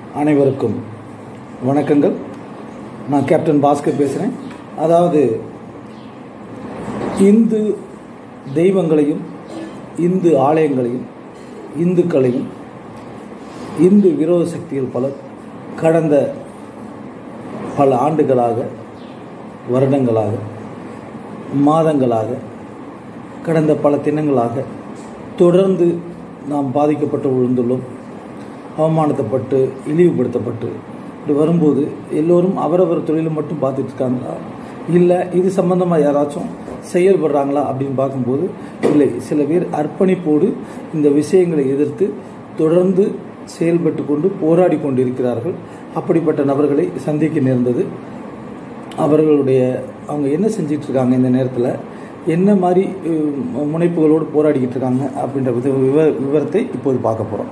அனைவருக்கும் வணக்கங்கள் நான் கேப்டன் பாஸ்கர் பேசுகிறேன் அதாவது இந்து தெய்வங்களையும் இந்து ஆலயங்களையும் இந்துக்களையும் இந்து விரோத சக்திகள் பலர் கடந்த பல ஆண்டுகளாக வருடங்களாக மாதங்களாக கடந்த பல தினங்களாக தொடர்ந்து நாம் பாதிக்கப்பட்டு விழுந்துள்ளோம் அவமானத்தப்பட்டு இழிவுபடுத்தப்பட்டு இப்படி வரும்போது எல்லோரும் அவரவர் தொழிலை மட்டும் பார்த்துட்டு இருக்காங்களா இல்லை இது சம்பந்தமாக யாராச்சும் செயல்படுறாங்களா அப்படின்னு பார்க்கும்போது இல்லை சில பேர் அர்ப்பணிப்போடு இந்த விஷயங்களை எதிர்த்து தொடர்ந்து செயல்பட்டு கொண்டு போராடி கொண்டிருக்கிறார்கள் அப்படிப்பட்ட நபர்களை சந்திக்க நேர்ந்தது அவர்களுடைய அவங்க என்ன செஞ்சிட்டு இருக்காங்க இந்த நேரத்தில் என்ன மாதிரி அஹ், முனைப்புகளோடு போராடிக்கிட்டு இருக்காங்க அப்படின்ற வித விவ விவரத்தை இப்போது பார்க்க போகிறோம்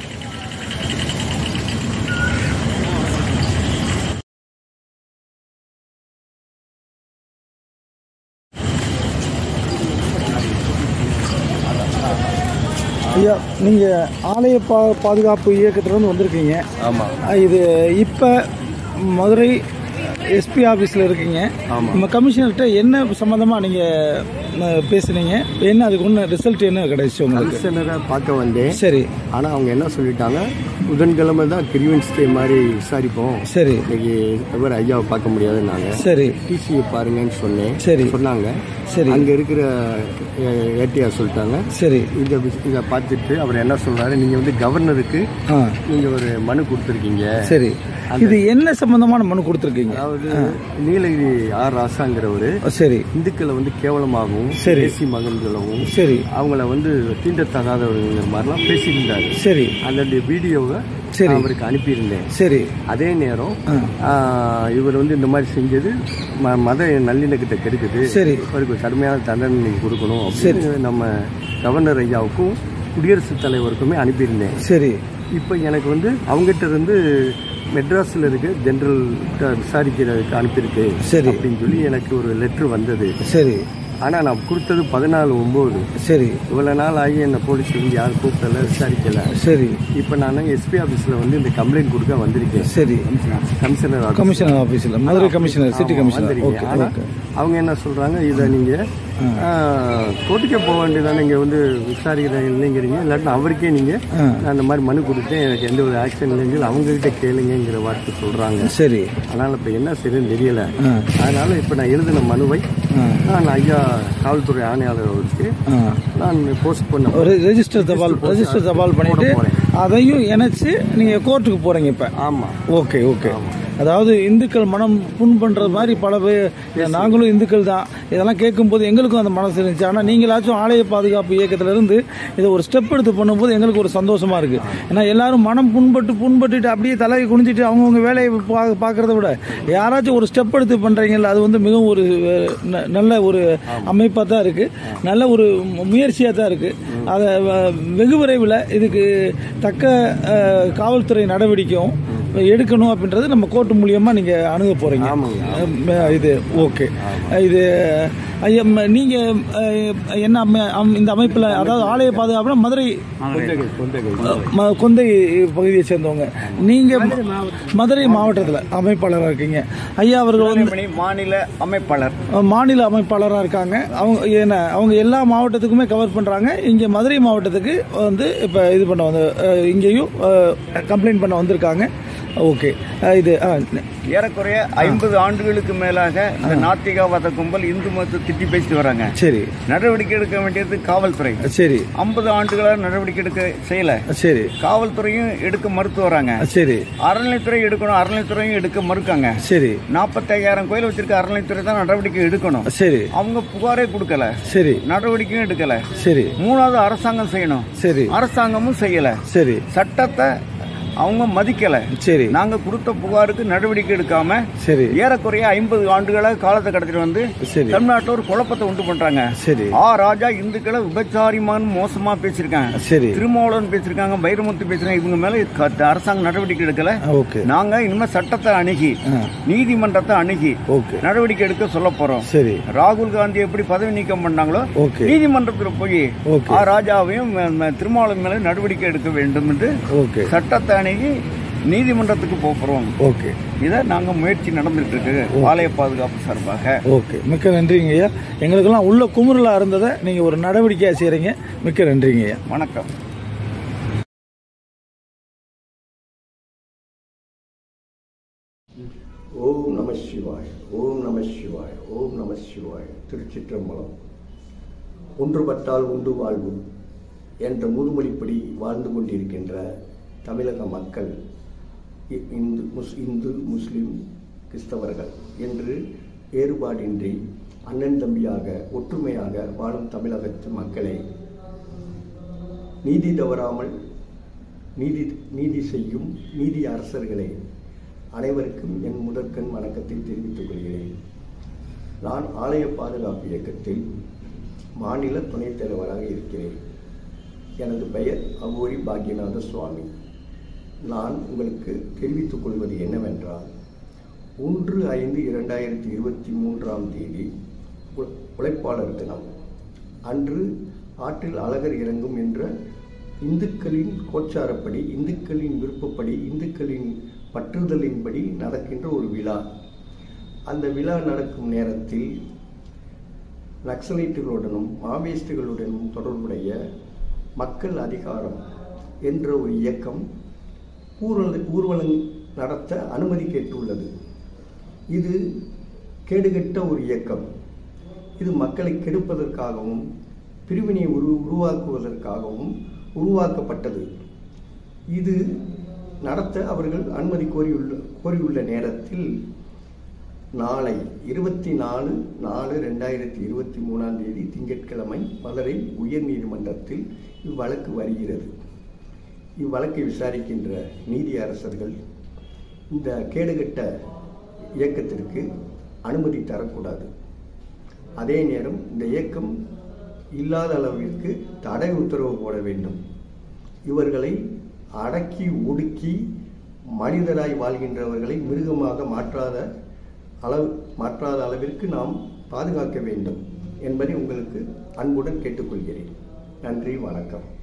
ஐயா நீங்கள் ஆலய பா பாதுகாப்பு இயக்கத்திலேருந்து வந்திருக்கீங்க ஆமாம் இது இப்போ மதுரை எஸ்பி ஆஃபீஸில் இருக்கீங்க நம்ம கமிஷனர்கிட்ட என்ன சம்மந்தமாக நீங்கள் பேசுனீங்க என்ன அதுக்கு ஒன்று ரிசல்ட் என்ன கிடைச்சு உங்களுக்கு கமிஷனரை பார்க்க வந்தேன் சரி ஆனால் அவங்க என்ன சொல்லிட்டாங்க புதன்கிழமை தான் கிரிவன்ஸ் டே மாதிரி விசாரிப்போம் சரி இன்னைக்கு இவர் ஐயாவை பார்க்க முடியாதுன்னாங்க சரி டிசியை பாருங்கன்னு சொன்னேன் சரி சொன்னாங்க சரி அங்கே இருக்கிற ஏடிஆர் சொல்லிட்டாங்க சரி இதை வி- இதை பார்த்துட்டு அவர் என்ன சொல்றாரு நீங்கள் வந்து கவர்னருக்கு ஆ நீங்கள் ஒரு மனு கொடுத்துருக்கீங்க சரி இது என்ன சம்பந்தமான மனு கொடுத்துருக்கீங்க அதாவது நீலகிரி ஆர் ராசாங்கிறவர் சரி இந்துக்களை வந்து கேவலமாகவும் சரி. தேசி மகன்களவும் சரி அவங்கள வந்து தீண்டத்தகாதவர்கள் மாதிரிலாம் பேசியிருந்தாரு சரி அதனுடைய வீடியோவை சரி. நான் அவருக்கு அனுப்பியிருந்தேன் சரி அதே நேரம் ஆ. ஆ, இவர் வந்து இந்த மாதிரி செஞ்சது ம- மத நல்லிணக்கத்தை கெடுக்குது சரி அவருக்கு ஒரு கடுமையான தண்டனை நீங்க கொடுக்கணும் அப்படின்னு நம்ம கவர்னர் ஐயாவுக்கும் குடியரசுத் தலைவருக்குமே அனுப்பியிருந்தேன் சரி இப்போ எனக்கு வந்து அவங்ககிட்ட இருந்து மெட்ராஸில் இருக்க ஜெனரல் விசாரிக்கிறதுக்கு அனுப்பியிருக்கு சரி. அப்படின்னு சொல்லி எனக்கு ஒரு லெட்ரு வந்தது சரி ஆனால் நான் கொடுத்தது பதினாலு ஒம்பது சரி இவ்வளோ நாள் ஆகி என்னை போலீஸ் வந்து யாரும் கூப்பிடல விசாரிக்கல சரி இப்போ நான் எஸ்பி ஆஃபீஸில் வந்து இந்த கம்ப்ளைண்ட் கொடுக்க வந்திருக்கேன் சரி கமிஷனர் ஆஃபீஸ் கமிஷனர் ஆஃபீஸில் மதுரை கமிஷனர் சிட்டி கமிஷனர் வந்திருக்கேன் ஓகே ஆனால் ஓகே அவங்க என்ன சொல்கிறாங்க இதை நீங்கள் கோர்ட்டுக்கே போக வேண்டியதானே நீங்கள் வந்து விசாரிக்கிற இல்லைங்கிறீங்க இல்லாட்டினா அவருக்கே நீங்கள் ஆ. நான் இந்த மாதிரி மணு கொடுத்தேன் எனக்கு எந்த ஒரு ஆக்ஷன் இல்லைங்க அவங்ககிட்ட கேளுங்கிற வார்த்தை சொல்கிறாங்க சரி அதனால் இப்போ என்ன செய்யுதுன்னு தெரியல ஆ அதனால் இப்போ நான் எழுதின மனுவை ஆ நான் ஐயா காவல்துறை ஆணையாளர் அவருக்கு ஆ நான் போஸ்ட் பண்ண ஒரு ரெஜிஸ்டர் தபால் ரெஜிஸ்டர் தபால் பண்ணிட்டு அதையும் இணைச்சு நீங்க கோர்ட்டுக்கு போறீங்க இப்ப ஆமாம் ஓகே ஓகே அதாவது இந்துக்கள் மனம் புண் பண்ற மாதிரி பல பேர் நாங்களும் இந்துக்கள் தான் இதெல்லாம் கேட்கும்போது எங்களுக்கும் அந்த மனசு இருந்துச்சு ஆனால் நீங்களாச்சும் ஆலய பாதுகாப்பு இயக்கத்துல இருந்து இதை ஒரு ஸ்டெப் எடுத்து பண்ணும்போது எங்களுக்கு ஒரு சந்தோஷமா இருக்கு ஏன்னா எல்லாரும் மனம் புண்பட்டு புண்பட்டுட்டு அப்படியே தலையை குனிஞ்சிட்டு அவங்கவுங்க வேலையை பா பார்க்கறத விட யாராச்சும் ஒரு ஸ்டெப் எடுத்து பண்றீங்கல்ல அது வந்து மிகவும் ஒரு அஹ், ந- நல்ல ஒரு அமைப்பாக தான் இருக்கு நல்ல ஒரு முயற்சியாக தான் இருக்கு அதை அஹ், வெகு விரைவில் இதுக்கு தக்க அஹ், காவல்துறை நடவடிக்கையும் எடுக்கணும் அப்படின்றது நம்ம கோர்ட்டு மூலியமா நீங்க அணுக போறீங்க ஆமாங்க. அஹ், இது ஓகே இது ஐயா, ம- நீங்க அஹ், என்ன அம்ம- அம்- இந்த அமைப்புல அதாவது ஆலய பாதுகாப்புல மதுரை ம- கொந்தை பகுதியை சேர்ந்தவங்க நீங்க மதுரை மாவட்டத்தில் அமைப்பாளராக இருக்கீங்க ஐயா அவர்கள் வந்து மணி மாநில அமைப்பாளர் மாநில அமைப்பாளராக இருக்காங்க அவங்க என்ன அவங்க எல்லா மாவட்டத்துக்குமே கவர் பண்ணுறாங்க இங்கே மதுரை மாவட்டத்துக்கு வந்து இப்போ இது பண்ண வந்து அஹ், இங்கேயும் கம்ப்ளைண்ட் பண்ண வந்திருக்காங்க ஓகே இது ஆ, ஏறக்குறைய ஐம்பது ஆண்டுகளுக்கு மேலாக இந்த நாத்திகாவாத கும்பல் இந்து மதத்தை திட்டி பேசிட்டு வராங்க சரி நடவடிக்கை எடுக்க வேண்டியது காவல்துறை சரி ஐம்பது ஆண்டுகளாக நடவடிக்கை எடுக்க செய்யல சரி காவல்துறையும் எடுக்க மறுத்து வராங்க சரி அறநிலைத்துறை எடுக்கணும் அறநிலைத்துறையும் எடுக்க மறுக்காங்க சரி நாற்பத்தையாயிரம் கோயில் வச்சிருக்க அறநிலைத்துறை தான் நடவடிக்கை எடுக்கணும் சரி அவங்க புகாரே கொடுக்கல சரி நடவடிக்கையும் எடுக்கல சரி மூணாவது அரசாங்கம் செய்யணும் சரி அரசாங்கமும் செய்யல சரி சட்டத்தை அவங்க மதிக்கல சரி நாங்க கொடுத்த புகாருக்கு நடவடிக்கை எடுக்காம சரி ஏறக்குறைய ஐம்பது ஆண்டுகளாக காலத்தை கடத்திட்டு வந்து சரி தமிழ்நாட்டில் ஒரு குழப்பத்தை உண்டு பண்றாங்க சரி ஆ ராஜா இந்துக்களை விபச்சாரிமான்னு மோசமா பேசியிருக்காங்க சரி திருமாவளவன் பேசியிருக்காங்க வைரமுத்து பேசுறாங்க இவங்க மேல க- அரசாங்கம் நடவடிக்கை எடுக்கல ஓகே நாங்க இனிமே சட்டத்தை அணுகி ஆ நீதிமன்றத்தை அணுகி ஓகே நடவடிக்கை எடுக்க சொல்ல போறோம் சரி ராகுல் காந்தி எப்படி பதவி நீக்கம் பண்ணாங்களோ ஓகே நீதிமன்றத்தில் போய் ஓகே ஆ ராஜாவையும் ம- ம- திருமாவளவன் மேல நடவடிக்கை எடுக்க வேண்டும் என்று ஓகே சட்டத்தை அணுகி நீதிமன்றத்துக்கு போகிறோம் ஓகே இதை நாங்கள் முயற்சி நடந்துட்டு இருக்கு ஆலய பாதுகாப்பு சார்பாக ஓகே மிக்க நன்றிங்க ஐயா எங்களுக்கெல்லாம் உள்ள குமுறலாக இருந்ததை நீங்கள் ஒரு நடவடிக்கையாக செய்கிறீங்க மிக்க நன்றிங்க ஐயா வணக்கம் ஓம் நம சிவாய் ஓம் நம சிவாய் ஓம் நம சிவாய் திருச்சிற்றம்பலம் ஒன்றுபட்டால் உண்டு வாழ்வு என்ற முதுமொழிப்படி வாழ்ந்து கொண்டிருக்கின்ற தமிழக மக்கள் இ- இந்து முஸ் இந்து முஸ்லிம் கிறிஸ்தவர்கள் என்று வேறுபாடின்றி அண்ணன் தம்பியாக ஒற்றுமையாக வாழும் தமிழகத்து மக்களை நீதி தவறாமல் நீதி நீதி செய்யும் நீதி அரசர்களை அனைவருக்கும் என் முதற்கண் வணக்கத்தை தெரிவித்துக் கொள்கிறேன் நான் ஆலய பாதுகாப்பு இயக்கத்தில் மாநில துணைத் தலைவராக இருக்கிறேன் எனது பெயர் அகோரி பாக்யநாத சுவாமி நான் உங்களுக்கு தெரிவித்துக் கொள்வது என்னவென்றால் ஒன்று ஐந்து இரண்டாயிரத்தி இருபத்தி மூன்றாம் தேதி உ- உழைப்பாளர் தினம் அன்று ஆற்றில் அழகர் இறங்கும் என்ற இந்துக்களின் கோச்சாரப்படி இந்துக்களின் விருப்பப்படி இந்துக்களின் பற்றுதலின்படி நடக்கின்ற ஒரு விழா அந்த விழா நடக்கும் நேரத்தில் நக்சலைட்டுகளுடனும் மாவோயிஸ்டுகளுடனும் தொடர்புடைய மக்கள் அதிகாரம் என்ற ஒரு இயக்கம் ஊர்வல ஊர்வலம் நடத்த அனுமதி கேட்டுள்ளது இது கேடுகெட்ட ஒரு இயக்கம் இது மக்களை கெடுப்பதற்காகவும் பிரிவினை உரு உருவாக்குவதற்காகவும் உருவாக்கப்பட்டது இது நடத்த அவர்கள் அனுமதி கோரியுள்ள கோரியுள்ள நேரத்தில் நாளை இருபத்தி நாலு நாலு ரெண்டாயிரத்தி இருபத்தி மூணாம் தேதி திங்கட்கிழமை மதுரை உயர்நீதிமன்றத்தில் இவ்வழக்கு வருகிறது இவ்வழக்கை விசாரிக்கின்ற நீதி அரசர்கள் இந்த கேடுகட்ட இயக்கத்திற்கு அனுமதி தரக்கூடாது அதே நேரம் இந்த இயக்கம் இல்லாத அளவிற்கு தடை உத்தரவு போட வேண்டும் இவர்களை அடக்கி ஒடுக்கி மனிதராய் வாழ்கின்றவர்களை மிருகமாக மாற்றாத அளவு மாற்றாத அளவிற்கு நாம் பாதுகாக்க வேண்டும் என்பதை உங்களுக்கு அன்புடன் கேட்டுக்கொள்கிறேன் நன்றி வணக்கம்